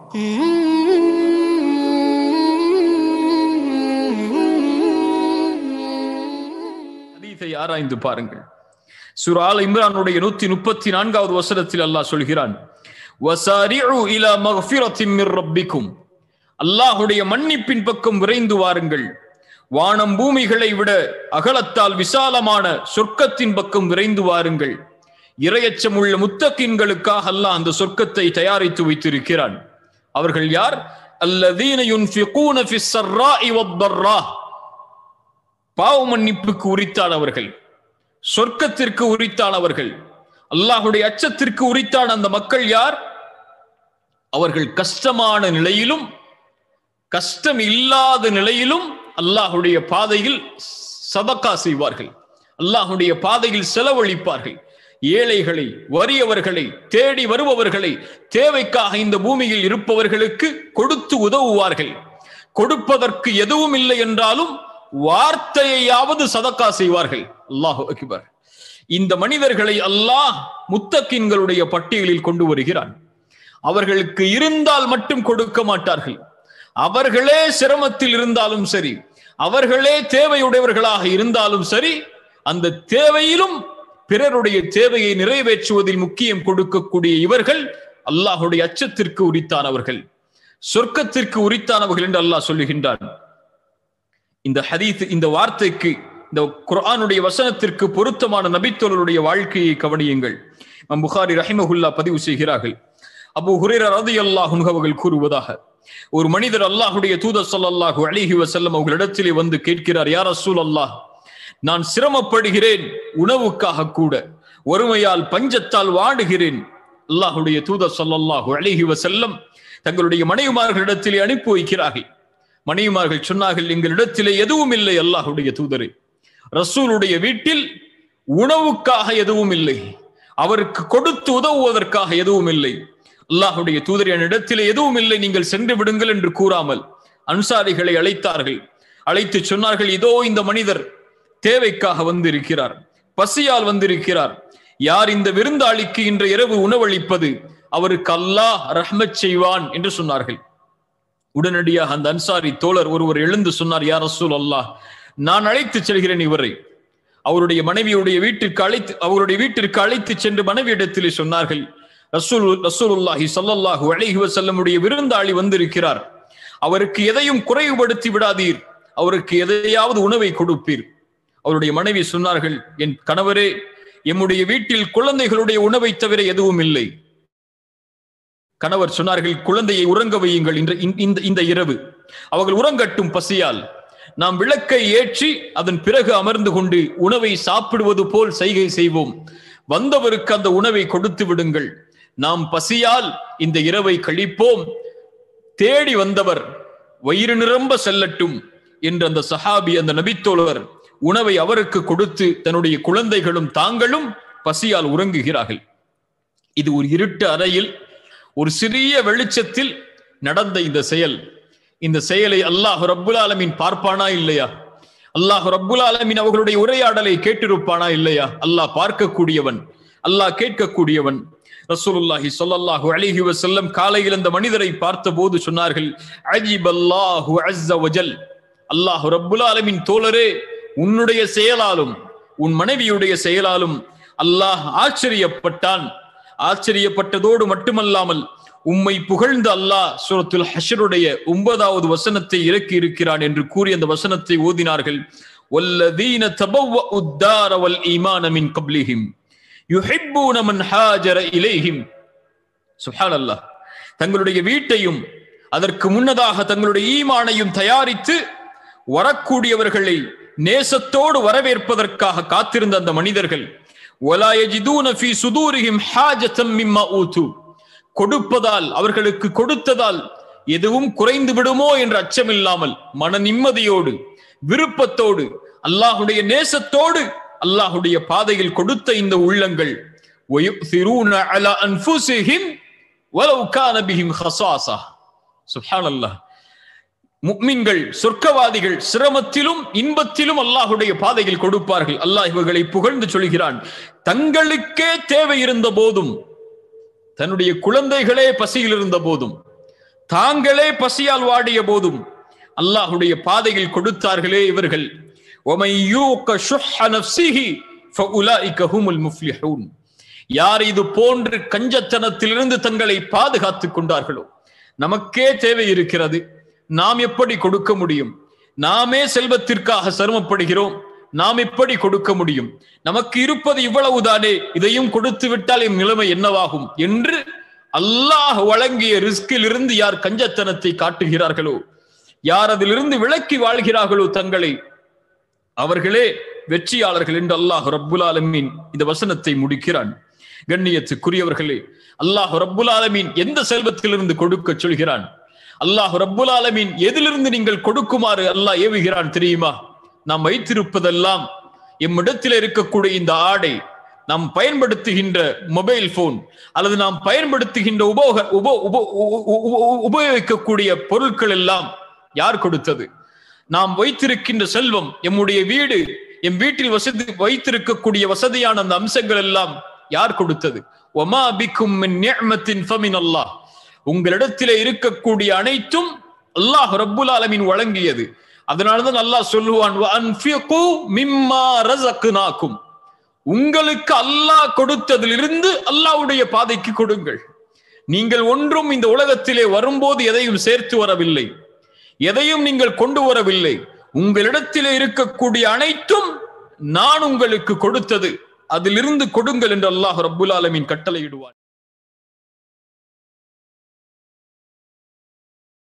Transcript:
ஹதீஸை ஆராய்ந்து பாருங்கள் சூரா ஆல இம்ரானுடைய நூத்தி முப்பத்தி நான்காவது வசனத்தில் அல்லாஹ் சொல்கிறான் வசாரிஉ இலா மக்ஃபிரத்தின் மிர் ரப்பிக்கும் அல்லாஹுடைய மன்னிப்பின் பக்கம் விரைந்து வாருங்கள் வானம் பூமிகளை விட அகலத்தால் விசாலமான சொர்க்கத்தின் பக்கம் விரைந்து வாருங்கள் இரையச்சம் உள்ள முத்தக்கின்களுக்காக அல்லாஹ் அந்த சொர்க்கத்தை தயாரித்து வைத்திருக்கிறான் அவர்கள் யார் அல்லதீன யுன்ஃபிகூன ஃபிஸ் ஸர்ராஇ வத்தர்ரா பாவ மன்னிப்புக்கு உரித்தானவர்கள் சொர்க்கத்திற்கு உரித்தானவர்கள் அல்லாஹுடைய அச்சத்திற்கு உரித்தான அந்த மக்கள் யார் அவர்கள் கஷ்டமான நிலையிலும் கஷ்டம் இல்லாத நிலையிலும் அல்லாஹுடைய பாதையில் சதக்கா செய்வார்கள் அல்லாஹுடைய பாதையில் செலவழிப்பார்கள் ஏழைகளை வறியவர்களை தேடி வருபவர்களை தேவைக்காக இந்த பூமியில் இருப்பவர்களுக்கு கொடுத்து உதவுவார்கள் கொடுப்பதற்கு எதுவும் இல்லை என்றாலும் வார்த்தையாவது சதக்கா செய்வார்கள் அல்லாஹு அக்பர் இந்த மனிதர்களை அல்லாஹ் முத்தக்கின்களுடைய பட்டியலில் கொண்டு வருகிறான் அவர்களுக்கு இருந்தால் மட்டும் கொடுக்க மாட்டார்கள் அவர்களே சிரமத்தில் இருந்தாலும் சரி அவர்களே தேவையுடையவர்களாக இருந்தாலும் சரி அந்த தேவையிலும் பிறருடைய தேவையை நிறைவேற்றுவதில் முக்கியம் கொடுக்கக்கூடிய இவர்கள் அல்லாஹுடைய அச்சத்திற்கு உரித்தானவர்கள் சொர்க்கத்திற்கு உரித்தானவர்கள் என்று அல்லாஹ் சொல்லுகின்றான் இந்த ஹதீத் இந்த வார்த்தைக்கு இந்த குர்ஆனுடைய வசனத்திற்கு பொருத்தமான நபித்தோழருடைய வாழ்க்கையை கவனியுங்கள் நம் புகாரி ரஹிமகுல்லா பதிவு செய்கிறார்கள் அபு ஹுரேர ரதி அல்லாஹ் அவர்கள் கூறுவதாக ஒரு மனிதர் அல்லாஹுடைய தூதர் ஸல்லல்லாஹு அலைஹி வஸல்லம் அவர்களிடத்திலே வந்து கேட்கிறார் யார் ரசூல் அல்லாஹ் நான் சிரமப்படுகிறேன் உணவுக்காக கூட ஒருமையால் பஞ்சத்தால் வாடுகிறேன் அல்லாஹுடைய தூதர் ஸல்லல்லாஹு அலைஹி வஸல்லம் தங்களுடைய மனைவிமார்களிடத்திலே அனுப்பி வைக்கிறார்கள் மனைவிமார்கள் சொன்னார்கள் எங்களிடத்திலே எதுவும் இல்லை அல்லாஹுடைய தூதரே ரசூலுடைய வீட்டில் உணவுக்காக எதுவும் இல்லை அவருக்கு கொடுத்து உதவுவதற்காக எதுவும் இல்லை அல்லாஹுடைய தூதர் என்னிடத்திலே எதுவும் இல்லை நீங்கள் சென்று விடுங்கள் என்று கூறாமல் அன்சாரிகளை அழைத்தார்கள் அழைத்து சொன்னார்கள் இதோ இந்த மனிதர் தேவைக்காக வந்திருக்கிறார் பசியால் வந்திருக்கிறார் யார் இந்த விருந்தாளிக்கு இன்று இரவு உணவளிப்பது அவருக்கு அல்லாஹ் ரஹ்மத் செய்வான் என்று சொன்னார்கள் உடனடியாக அந்த அன்சாரி தோழர் ஒருவர் எழுந்து சொன்னார் யார் ரசூல் அல்லாஹ் நான் அழைத்து செல்கிறேன் இவரை அவருடைய மனைவியுடைய வீட்டிற்கு அழைத்து அவருடைய வீட்டிற்கு அழைத்து சென்று மனைவியிடத்திலே சொன்னார்கள் ரசூல் ரசூலுல்லாஹி ஸல்லல்லாஹு அலைஹி வஸல்லமுடைய விருந்தாளி வந்திருக்கிறார் அவருக்கு எதையும் குறைவுபடுத்தி விடாதீர் அவருக்கு எதையாவது உணவை கொடுப்பீர் அவருடைய மனைவி சொன்னார்கள் என் கணவரே எம்முடைய வீட்டில் குழந்தைகளுடைய உணவை தவிர எதுவும் இல்லை கணவர் சொன்னார்கள் குழந்தையை உறங்க வையுங்கள் இந்த இந்த இந்த இரவு அவர்கள் உறங்கட்டும் பசியால் நாம் விளக்கை ஏற்றி அதன் பிறகு அமர்ந்து கொண்டு உணவை சாப்பிடுவது போல் செய்கை செய்வோம் வந்தவருக்கு அந்த உணவை கொடுத்து விடுங்கள் நாம் பசியால் இந்த இரவை கழிப்போம் தேடி வந்தவர் வயிறு நிரம்ப செல்லட்டும் என்று அந்த சஹாபி அந்த நபித்தோழர் உணவை அவருக்கு கொடுத்து தன்னுடைய குழந்தைகளும் தாங்களும் பசியால் உறங்குகிறார்கள் இது ஒரு இருட்டு அறையில் ஒரு சிறிய வெளிச்சத்தில் நடந்த இந்த செயல் இந்த செயலை அல்லாஹ் ரப்புல் ஆலமின் பார்ப்பானா இல்லையா அல்லாஹ் ரப்புல் ஆலமின் அவர்களுடைய உரையாடலை கேட்டிருப்பானா இல்லையா அல்லாஹ் பார்க்கக்கூடியவன் அல்லாஹ் கேட்கக்கூடியவன் ரசூலுல்லாஹி ஸல்லல்லாஹு அலைஹி வஸல்லம் காலையில் அந்த மனிதரை பார்த்தபோது சொன்னார்கள் அஜிப் அல்லாஹு அஸ்ஸ வஜல் அல்லாஹ் ரப்புல் ஆலமின் தோழரே உன்னுடைய செயலாலும் உன் மனைவியுடைய செயலாலும் அல்லாஹ் ஆச்சரியப்பட்டான் ஆச்சரியப்பட்டதோடு மட்டுமல்லாமல் உம்மை புகழ்ந்த அல்லாஹ் சூரத்துல் ஹஷருடைய ஒன்பதாவது வசனத்தை இறக்கி இருக்கிறான் என்று கூறி அந்த வசனத்தை ஓதினார்கள் வல்லதீன தபவ்வ உத்தார வல் ஈமான மின் கப்லிஹிம் யுஹிப்பூன மன் ஹாஜர இலைஹிம் சுப்ஹானல்லாஹ் தங்களுடைய வீட்டையும் அதற்கு முன்னதாக தங்களுடைய ஈமானையும் தயாரித்து வரக்கூடியவர்களை நேசத்தோடு வரவேற்பதற்காக காத்திருந்த அந்த மனிதர்கள் ولا يجدون في صدورهم حاجة مما أوتوا கொடுப்பதால் அவர்களுக்கு கொடுத்ததால் எதுவும் குறைந்து விடுமோ என்ற அச்சமில்லாமல் மன நிம்மதியோடு விருப்பத்தோடு அல்லாஹுடைய நேசத்தோடு அல்லாஹுடைய பாதையில் கொடுத்த இந்த உள்ளங்கள் وَيُؤْثِرُونَ عَلَى أَنفُسِهِمْ وَلَوْ كَانَ بِهِمْ خَصَاصَةٌ سبحان الله முக்மின்கள் சொர்க்கவாதிகள் சிரமத்திலும் இன்பத்திலும் அல்லாஹுடைய பாதையில் கொடுப்பார்கள் அல்லாஹ் இவர்களை புகழ்ந்து சொல்கிறான் தங்களுக்கே தேவை இருந்த போதும் தன்னுடைய குழந்தைகளே பசியில் இருந்த போதும் தாங்களே பசியால் வாடிய போதும் அல்லாஹுடைய பாதையில் கொடுத்தார்களே இவர்கள் وَمَنْ يُوقَ شُحَّ نَفْسِهِ فَأُولَئِكَ هُمُ الْمُفْلِحُونَ யார் இது போன்று கஞ்சத்தனத்திலிருந்து தங்களை பாதுகாத்துக் கொண்டார்களோ நமக்கே தேவை இருக்கிறது நாம் எப்படி கொடுக்க முடியும் நாமே செல்வத்திற்காக சிரமப்படுகிறோம் நாம் எப்படி கொடுக்க முடியும் நமக்கு இருப்பது இவ்வளவுதானே இதையும் கொடுத்து விட்டால் என் நிலைமை என்னவாகும் என்று அல்லாஹ் வழங்கிய ரிஸ்கில் இருந்து யார் கஞ்சத்தனத்தை காட்டுகிறார்களோ யார் அதிலிருந்து விலக்கி வாழ்கிறார்களோ தங்களை அவர்களே வெற்றியாளர்கள் என்று அல்லாஹ் ரப்புல் ஆலமீன் இந்த வசனத்தை முடிக்கிறான் கண்ணியத்துக்குரியவர்களே அல்லாஹ் ரப்புல் ஆலமீன் எந்த செல்வத்திலிருந்து கொடுக்க சொல்கிறான் அல்லாஹ் ரப்புல் ஆலமீன் எதிலிருந்து நீங்கள் கொடுக்குமாறு அல்லாஹ் ஏவுகிறான் தெரியுமா நாம் வைத்திருப்பதெல்லாம் எம்மிடத்தில் இருக்கக்கூடிய இந்த ஆடை நாம் பயன்படுத்துகின்ற மொபைல் போன் அல்லது நாம் பயன்படுத்துகின்ற உபோக உபோ உபோ உ- உ- உ- உபயோகிக்கக்கூடிய பொருட்கள் எல்லாம் யார் கொடுத்தது நாம் வைத்திருக்கின்ற செல்வம் எம்முடைய வீடு எம் வீட்டில் வசதி வைத்திருக்கக்கூடிய வசதியான அந்த அம்சங்கள் எல்லாம் யார் கொடுத்தது ஒமா பிக்கும் மின் நிஅமத்தின் ஃபமின் அல்லாஹ் உங்களிடத்திலே இருக்கக்கூடிய அனைத்தும் அல்லாஹ் ரப்புல் ஆலமீன் வழங்கியது அதனாலதான் அல்லாஹ் சொல்லுவான் "வ அன்ஃபிகு மிம்மா ரஸக்னாக்கும் உங்களுக்கு அல்லாஹ் கொடுத்ததிலிருந்து அல்லாஹ்வுடைய பாதைக்கு கொடுங்கள் நீங்கள் ஒன்றும் இந்த உலகத்திலே வரும்போது எதையும் சேர்த்து வரவில்லை எதையும் நீங்கள் கொண்டு வரவில்லை உங்களிடத்திலே இருக்கக்கூடிய அனைத்தும் நான் உங்களுக்கு கொடுத்தது அதிலிருந்து கொடுங்கள் என்று அல்லாஹ் ரப்புல் ஆலமீன் கட்டளையிடுவான்